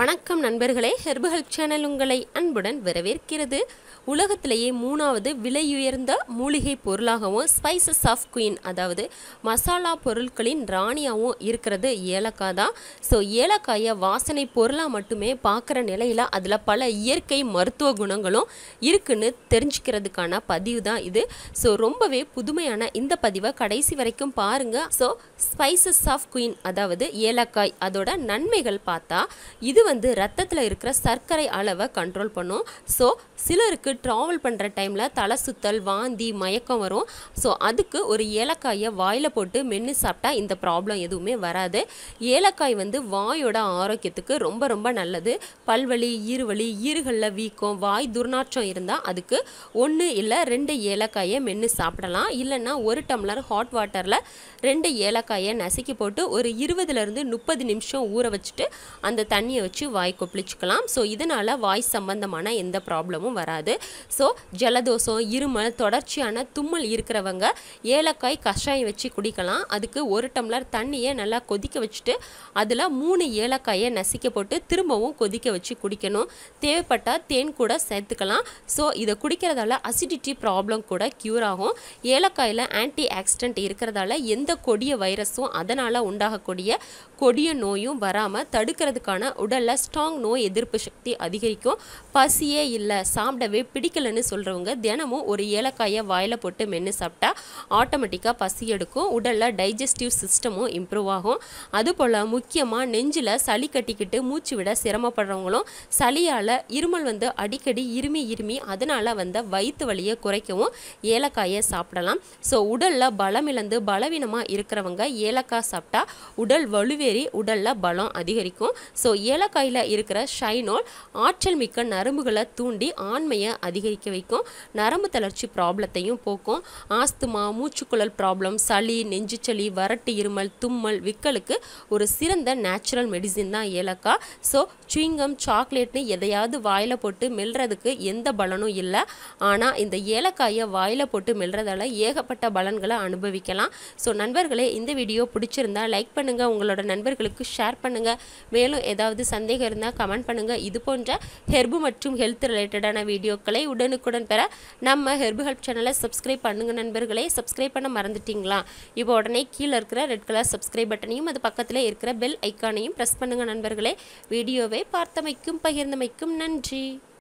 வணக்கம் நண்பர்களே herb help channel உங்களை அன்புடன் வரவேற்கிறது உலகத்திலேயே மூணாவது விலையுயர்ந்த மூலிகை பொருளாகவும் ஸ்பைசஸ் ஆஃப் குயின் அதாவது மசாலா பொருட்களின் ராணியாகவும் இருக்கிறது ஏலக்காய் தான் ஸோ ஏலக்காயை வாசனை பொருளாக மட்டுமே பார்க்குற நிலையில் அதில் பல இயற்கை மருத்துவ குணங்களும் இருக்குன்னு தெரிஞ்சுக்கிறதுக்கான பதிவு தான் இது ஸோ ரொம்பவே புதுமையான இந்த பதிவை கடைசி வரைக்கும் பாருங்கள் ஸோ ஸ்பைசஸ் ஆஃப் குயின் அதாவது ஏலக்காய் அதோட நன்மைகள் பார்த்தா இது வந்து ரத்தத்தில் இருக்கிற சர்க்கரை அளவை கண்ட்ரோல் பண்ணும் ஸோ சிலருக்கு ட்ராவல் பண்ணுற டைமில் தலை சுத்தல் வாந்தி மயக்கம் வரும் ஸோ அதுக்கு ஒரு ஏலக்காயை வாயில் போட்டு மென்று சாப்பிட்டா இந்த ப்ராப்ளம் எதுவுமே வராது ஏலக்காய் வந்து வாயோட ஆரோக்கியத்துக்கு ரொம்ப ரொம்ப நல்லது பல்வலி ஈறுவலி ஈறுகளில் வீக்கம் வாய் துர்நாற்றம் இருந்தால் அதுக்கு ஒன்று இல்லை ரெண்டு ஏலக்காயை மென்று சாப்பிடலாம் இல்லைன்னா ஒரு டம்ளர் ஹாட் வாட்டரில் ரெண்டு ஏலக்காயை நசுக்கி போட்டு ஒரு இருபதுலேருந்து முப்பது நிமிஷம் ஊற வச்சுட்டு அந்த தண்ணியை வச்சு வாய் கொப்பளிச்சுக்கலாம் ஸோ இதனால் வாய் சம்பந்தமான எந்த ப்ராப்ளமும் வராது ஸோ ஜலதோஷம் இருமல் தொடர்ச்சியான தும்மல் இருக்கிறவங்க ஏலக்காய் கஷாயம் வச்சு குடிக்கலாம் அதுக்கு ஒரு டம்ளர் தண்ணியை நல்லா கொதிக்க வச்சுட்டு அதில் மூணு ஏலக்காயை நசுக்க போட்டு திரும்பவும் கொதிக்க வச்சு குடிக்கணும் தேவைப்பட்டால் தேன் கூட சேர்த்துக்கலாம் ஸோ இதை குடிக்கிறதால அசிடிட்டி ப்ராப்ளம் கூட க்யூர் ஆகும் ஏலக்காயில் ஆன்டி ஆக்சிடென்ட் இருக்கிறதால எந்த கொடிய வைரஸும் அதனால் உண்டாகக்கூடிய கொடிய நோயும் வராமல் தடுக்கிறதுக்கான உடலில் ஸ்ட்ராங் நோய் எதிர்ப்பு சக்தி அதிகரிக்கும் பசியே இல்லை சாப்பிடவே பிடிக்கலன்னு சொல்கிறவங்க தினமும் ஒரு ஏலக்காயை வாயில் போட்டு மென்று சாப்பிட்டா ஆட்டோமேட்டிக்காக பசி எடுக்கும் உடலில் டைஜஸ்டிவ் சிஸ்டமும் இம்ப்ரூவ் ஆகும் அதுபோல் முக்கியமாக நெஞ்சில் சளி கட்டிக்கிட்டு மூச்சு விட சிரமப்படுறவங்களும் சளியால் இருமல் வந்து அடிக்கடி இருமி இருமி அதனால் வந்த வயிற்று வலியை குறைக்கவும் ஏலக்காயை சாப்பிடலாம் ஸோ உடலில் பலம் இழந்து பலவீனமாக இருக்கிறவங்க ஏலக்காய் சாப்பிட்டா உடல் வலுவேறி உடலில் பலம் அதிகரிக்கும் ஸோ ஏலக்காயில் இருக்கிற ஷைனோல் ஆற்றல் மிக்க நரம்புகளை தூண்டி ஆண்மையை அதிகரிக்க வைக்கும் நரம்பு தளர்ச்சி ப்ராப்ளத்தையும் போக்கும் ஆஸ்துமா மூச்சுக்குழல் ப்ராப்ளம் சளி நெஞ்சுச்சளி வறட்டு இருமல் தும்மல் விக்கலுக்கு ஒரு சிறந்த நேச்சுரல் மெடிசின் தான் ஏலக்காய் ஸோ சுவிங்கம் சாக்லேட்னு எதையாவது வாயில் போட்டு மெல்றதுக்கு எந்த பலனும் இல்லை ஆனால் இந்த ஏலக்காயை வாயில் போட்டு மெல்றதால ஏகப்பட்ட பலன்களை அனுபவிக்கலாம் ஸோ நண்பர்களே இந்த வீடியோ பிடிச்சிருந்தா லைக் பண்ணுங்கள் உங்களோட நண்பர்களுக்கு ஷேர் பண்ணுங்கள் மேலும் ஏதாவது சந்தேகம் இருந்தால் கமெண்ட் பண்ணுங்கள் இது போன்ற ஹெர்பு மற்றும் ஹெல்த் ரிலேட்டடான வீடியோக்களை உடனுக்குடன் பெற நம்ம ஹெர்பு ஹெல்ப் சேனலை சப்ஸ்கிரைப் பண்ணுங்கள் நண்பர்களே சப்ஸ்கிரைப் பண்ண மறந்துட்டீங்களா இப்போ உடனே கீழே இருக்கிற ரெட் கலர் சப்ஸ்கிரைப் பட்டனையும் அது பக்கத்தில் இருக்கிற பெல் ஐக்கானையும் ப்ரெஸ் பண்ணுங்கள் நண்பர்களே வீடியோவை பார்த்தமைக்கும் பகிர்ந்தமைக்கும் நன்றி